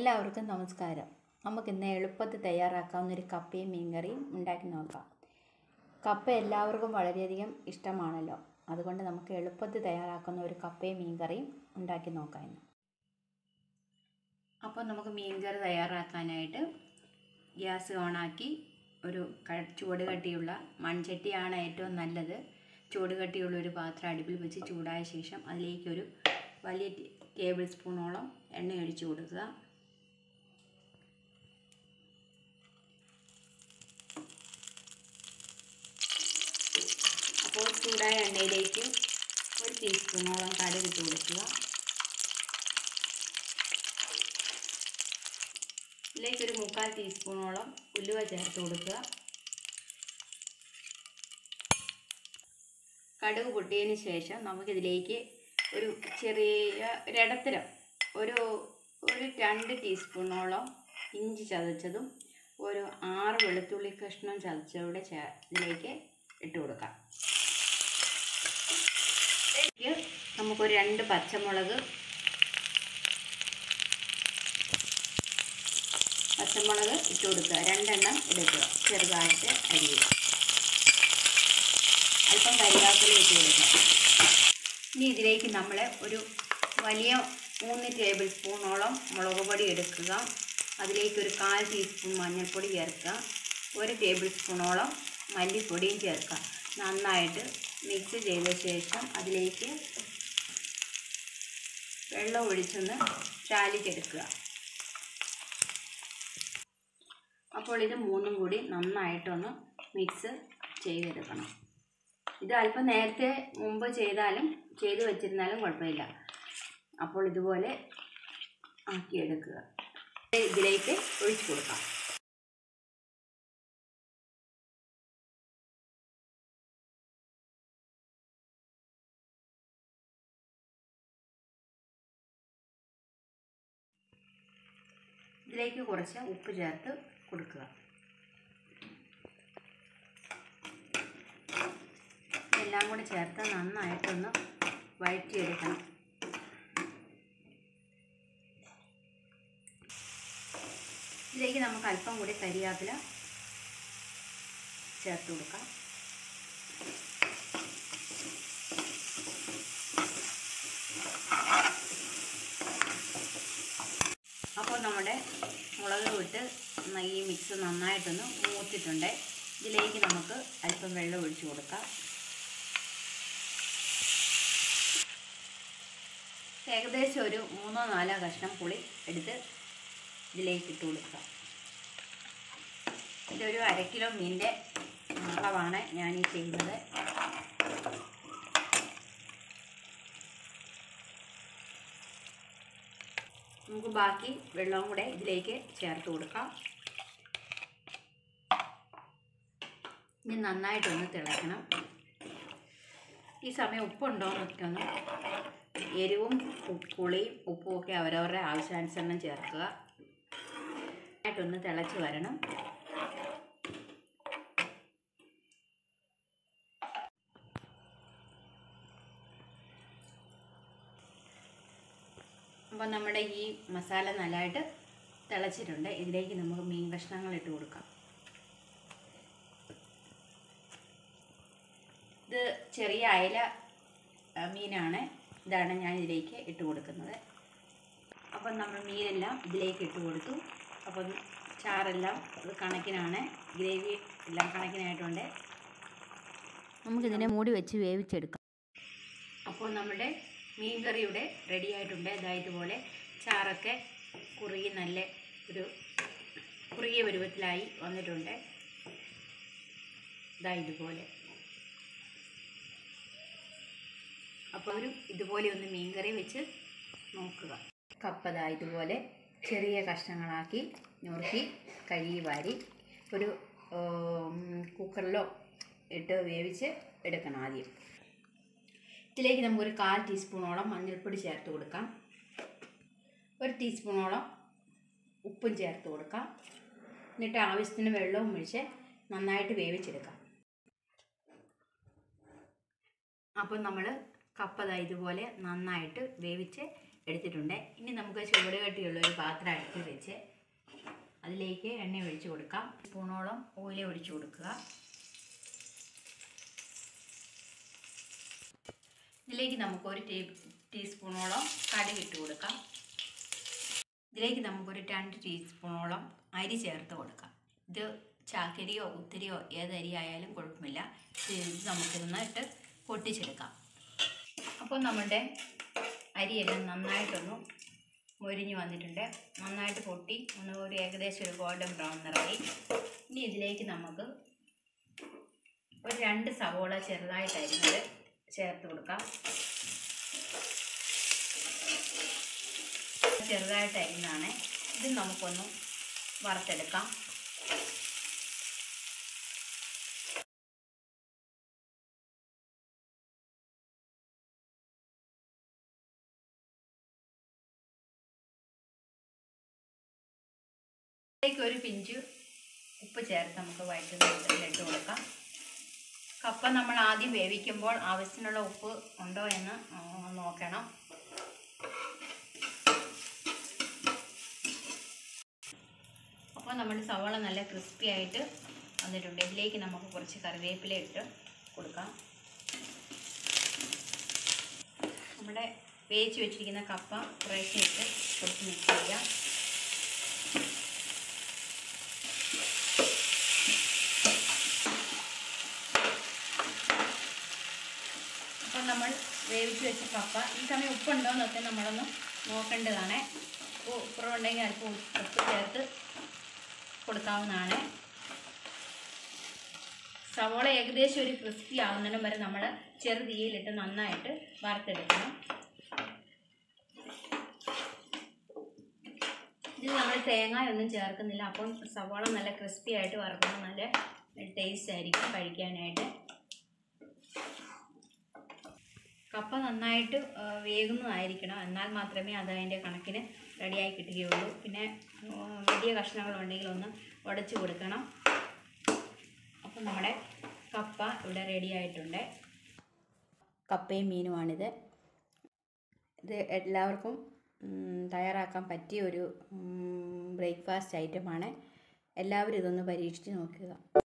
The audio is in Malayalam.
എല്ലാവർക്കും നമസ്കാരം നമുക്ക് ഇന്ന് എളുപ്പത്തിൽ തയ്യാറാക്കാവുന്ന ഒരു കപ്പയും മീൻകറിയും ഉണ്ടാക്കി നോക്കാം കപ്പ എല്ലാവർക്കും വളരെയധികം ഇഷ്ടമാണല്ലോ അതുകൊണ്ട് നമുക്ക് എളുപ്പത്തിൽ തയ്യാറാക്കുന്ന ഒരു കപ്പയും മീൻകറിയും ഉണ്ടാക്കി നോക്കാം ഇന്ന് അപ്പോൾ നമുക്ക് മീൻകറി തയ്യാറാക്കാനായിട്ട് ഗ്യാസ് ഓണാക്കി ഒരു ക- ചൂട് കട്ടിയുള്ള മൺചട്ടിയാണ് ഏറ്റവും നല്ലത് ചൂട് കട്ടിയുള്ള ഒരു പാത്രം അടുപ്പിൽ വെച്ച് ചൂടായ ശേഷം അതിലേക്ക് ഒരു വലിയ ടേ- ടേബിൾ സ്പൂണോളം എണ്ണ ഒഴിച്ചു കൊടുക്കുക അപ്പോൾ ചൂടായ എണ്ണയിലേക്ക് ഒരു ടീസ്പൂണോളം കടുക് ഇട്ട് കൊടുക്കുക ഇതിലേക്ക് ഒരു മുക്കാൽ ടീസ്പൂണോളം ഉലുവ ചേർത്ത് കൊടുക്കുക കടുക് പൊട്ടിയതിന് ശേഷം നമുക്കിതിലേക്ക് ഒരു ചെറിയ ഒരിടത്തരം ഒരു ഒരു രണ്ട് ടീസ്പൂണോളം ഇഞ്ചി ചതച്ചതും ഒരു ആറ് വെളുത്തുള്ളി കഷ്ണം ചതച്ചതൂടെ ചേ ഇതിലേക്ക് ഇട്ട് കൊടുക്കാം ഇതിലേക്ക് നമുക്കൊരു രണ്ട് പച്ചമുളക് പച്ചമുളക് ഇട്ട് കൊടുക്കുക രണ്ടെണ്ണം എടുക്കുക ചെറുതായിട്ട് അരിയുക അല്പം കരിയാപ്പില ഇട്ട് കൊടുക്കുക ഇനി ഇതിലേക്ക് നമ്മൾ ഒരു വലിയ മൂന്ന് ടേബിൾ സ്പൂണോളം മുളക് പൊടി എടുക്കുക അതിലേക്ക് ഒരു കാൽ ടീസ്പൂൺ മഞ്ഞൾപ്പൊടി ചേർക്കുക ഒരു ടേബിൾ സ്പൂണോളം മല്ലിപ്പൊടിയും ചേർക്കുക നന്നായിട്ട് മിക്സ് ചെയ്ത ശേഷം അതിലേക്ക് വെള്ളം ഒഴിച്ചൊന്ന് ചാലിച്ചെടുക്കുക അപ്പോൾ ഇത് മൂന്നും കൂടി നന്നായിട്ടൊന്ന് മിക്സ് ചെയ്തെടുക്കണം ഇത് അല്പം നേരത്തെ മുമ്പ് ചെയ്താലും ചെയ്തു വച്ചിരുന്നാലും കുഴപ്പമില്ല അപ്പോൾ ഇതുപോലെ ആക്കിയെടുക്കുക ഇതിലേക്ക് ഒഴിച്ചു കൊടുക്കാം ഇതിലേക്ക് കുറച്ച് ഉപ്പ് ചേർത്ത് കൊടുക്കുക എല്ലാം കൂടി ചേർത്ത് നന്നായിട്ടൊന്ന് വഴറ്റിയെടുക്കണം ഇതിലേക്ക് നമുക്ക് അല്പം കൂടി കരിയാപ്പില ചേർത്ത് കൊടുക്കാം അപ്പോൾ നമ്മുടെ മുളക് വിട്ട് ഈ മിക്സ് നന്നായിട്ടൊന്ന് മൂത്തിട്ടുണ്ട് ഇതിലേക്ക് നമുക്ക് അല്പം വെള്ളം ഒഴിച്ചു കൊടുക്കാം ഏകദേശം ഒരു മൂന്നോ നാലോ കഷ്ണം പുളി എടുത്ത് ഇതിലേക്ക് ഇട്ട് കൊടുക്കുക ഇതൊരു അര കിലോ മീനിൻ്റെ അളവാണ് ഞാൻ ഈ ചെയ്യുന്നത് നമുക്ക് ബാക്കി വെള്ളവും കൂടെ ഇതിലേക്ക് ചേർത്ത് കൊടുക്കാം ഇനി നന്നായിട്ടൊന്ന് തിളയ്ക്കണം ഈ സമയം ഉപ്പുണ്ടോ എന്നൊക്കെ ഒന്ന് എരിവും ഉപ്പ് പുളിയും ഉപ്പും ഒക്കെ അവരവരുടെ ആവശ്യാനുസരണം ചേർക്കുക ആയിട്ടൊന്ന് തിളച്ച് വരണം അപ്പോൾ നമ്മുടെ ഈ മസാല നല്ലതായിട്ട് തിളച്ചിട്ടുണ്ട് ഇതിലേക്ക് നമുക്ക് മീൻ കഷ്ണങ്ങൾ ഇട്ട് കൊടുക്കാം ഇത് ചെറിയ അയല ആ, മീനാണ് ഇതാണ് ഞാൻ ഇതിലേക്ക് ഇട്ട് കൊടുക്കുന്നത് അപ്പം നമ്മൾ മീനെല്ലാം ഇതിലേക്ക് ഇട്ട് കൊടുത്തു അപ്പം ചാറെല്ലാം ഇത് കണക്കിനാണ് ഗ്രേവി എല്ലാം കണക്കിനായിട്ടുണ്ട് നമുക്കിതിനെ മൂടി വെച്ച് വേവിച്ചെടുക്കാം അപ്പോൾ നമ്മുടെ മീൻ കറി ഇവിടെ റെഡി ആയിട്ടുണ്ട് ഇതാ ഇതുപോലെ ചാറൊക്കെ കുറുകി നല്ല ഒരു കുറുകിയ പരുവത്തിലായി വന്നിട്ടുണ്ട് ഇതാ ഇതുപോലെ അപ്പോൾ ഒരു ഇതുപോലെ ഒന്ന് മീൻകറി വെച്ച് നോക്കുക കപ്പത ഇതുപോലെ ചെറിയ കഷ്ണങ്ങളാക്കി നുറുക്കി കഴുകി വാരി ഒരു ഉം, കുക്കറിലോ ഇട്ട് വേവിച്ച് എടുക്കണം ആദ്യം ഇതിലേക്ക് നമുക്കൊരു കാൽ ടീസ്പൂണോളം മഞ്ഞൾപ്പൊടി ചേർത്ത് കൊടുക്കാം ഒരു ടീസ്പൂണോളം ഉപ്പും ചേർത്ത് കൊടുക്കാം എന്നിട്ട് ആവശ്യത്തിന് വെള്ളവും ഒഴിച്ച് നന്നായിട്ട് വേവിച്ചെടുക്കാം അപ്പം നമ്മൾ കപ്പ ദാ ഇതുപോലെ നന്നായിട്ട് വേവിച്ച് എടുത്തിട്ടുണ്ട് ഇനി നമുക്ക് ചൂട് കട്ടിയുള്ള ഒരു പാത്രം അടുത്ത് വെച്ച് അതിലേക്ക് എണ്ണ ഒഴിച്ച് കൊടുക്കാം സ്പൂണോളം ഓയിൽ ഒഴിച്ച് കൊടുക്കുക ഇതിലേക്ക് നമുക്ക് ഒരു ടീ ടീസ്പൂണോളം കടുക് ഇട്ട് കൊടുക്കാം ഇതിലേക്ക് നമുക്കൊരു രണ്ട് ടീസ്പൂണോളം അരി ചേർത്ത് കൊടുക്കാം ഇത് ചാക്കരിയോ ഉത്തിരിയോ ഏത് അരി ആയാലും കുഴപ്പമില്ല ഇത് നമുക്കിതൊന്നിട്ട് പൊട്ടിച്ചെടുക്കാം അപ്പോൾ നമ്മുടെ അരിയെല്ലാം നന്നായിട്ടൊന്ന് മൊരിഞ്ഞ് വന്നിട്ടുണ്ട് നന്നായിട്ട് പൊട്ടി ഒന്ന് ഒരു ഏകദേശം ഒരു ഗോൾഡൻ ബ്രൗൺ നിറയി ഇനി ഇതിലേക്ക് നമുക്ക് ഒരു രണ്ട് സവോള ചെറുതായിട്ട് അരിഞ്ഞത് ചേർത്ത് കൊടുക്കാം ചെറുതായിട്ട് അരിഞ്ഞാണ് ഇത് നമുക്കൊന്ന് വറുത്തെടുക്കാം ഇതിലേക്ക് ഒരു പിഞ്ച് ഉപ്പ് ചേർത്ത് നമുക്ക് വയറ്റുന്നതിലിട്ട് കൊടുക്കാം കപ്പ നമ്മൾ ആദ്യം വേവിക്കുമ്പോൾ ആവശ്യത്തിനുള്ള ഉപ്പ് ഉണ്ടോ എന്ന് ആ, നോക്കണം അപ്പോൾ നമ്മുടെ സവാള നല്ല ക്രിസ്പി ആയിട്ട് വന്നിട്ടുണ്ട് ഇതിലേക്ക് നമുക്ക് കുറച്ച് കറിവേപ്പില ഇട്ട് കൊടുക്കാം നമ്മുടെ വേവിച്ച് വെച്ചിരിക്കുന്ന കപ്പ കുറേശ്ശെ ഇട്ട് കൊടുത്ത് മിക്സ് ചെയ്യാം അപ്പം നമ്മൾ വേവിച്ച് വെച്ച കപ്പ ഈ സമയം ഉപ്പുണ്ടോ എന്നൊക്കെ നമ്മളൊന്ന് നോക്കേണ്ടതാണ് ഉപ്പ് ഉപ്പുണ്ടെങ്കിൽ അല്പം ഉപ്പ് ചേർത്ത് കൊടുക്കാവുന്നതാണ് സവോള ഏകദേശം ഒരു ക്രിസ്പി ആവുന്നതിനും വരെ നമ്മൾ ചെറു തീയിലിട്ട് നന്നായിട്ട് വറുത്തെടുക്കണം ഇത് നമ്മൾ തേങ്ങ ഒന്നും ചേർക്കുന്നില്ല അപ്പം സവോള നല്ല ക്രിസ്പി ആയിട്ട് വറുക്കുമ്പോൾ നല്ല ടേസ്റ്റ് ആയിരിക്കും കഴിക്കാനായിട്ട് കപ്പ നന്നായിട്ട് ആ, വേകുന്നതായിരിക്കണം എന്നാൽ മാത്രമേ അത് അതിൻ്റെ കണക്കിന് റെഡിയായി കിട്ടുകയുള്ളൂ പിന്നെ ആ, വലിയ കഷ്ണങ്ങളുണ്ടെങ്കിൽ ഒന്ന് ഉടച്ചു കൊടുക്കണം അപ്പം നമ്മുടെ കപ്പ ഇവിടെ റെഡി ആയിട്ടുണ്ട് കപ്പയും മീനുമാണിത് ഇത് എല്ലാവർക്കും ഉം, തയ്യാറാക്കാൻ പറ്റിയ ഒരു ബ്രേക്ക്ഫാസ്റ്റ് ഐറ്റമാണ് എല്ലാവരും ഇതൊന്ന് പരീക്ഷിച്ച് നോക്കുക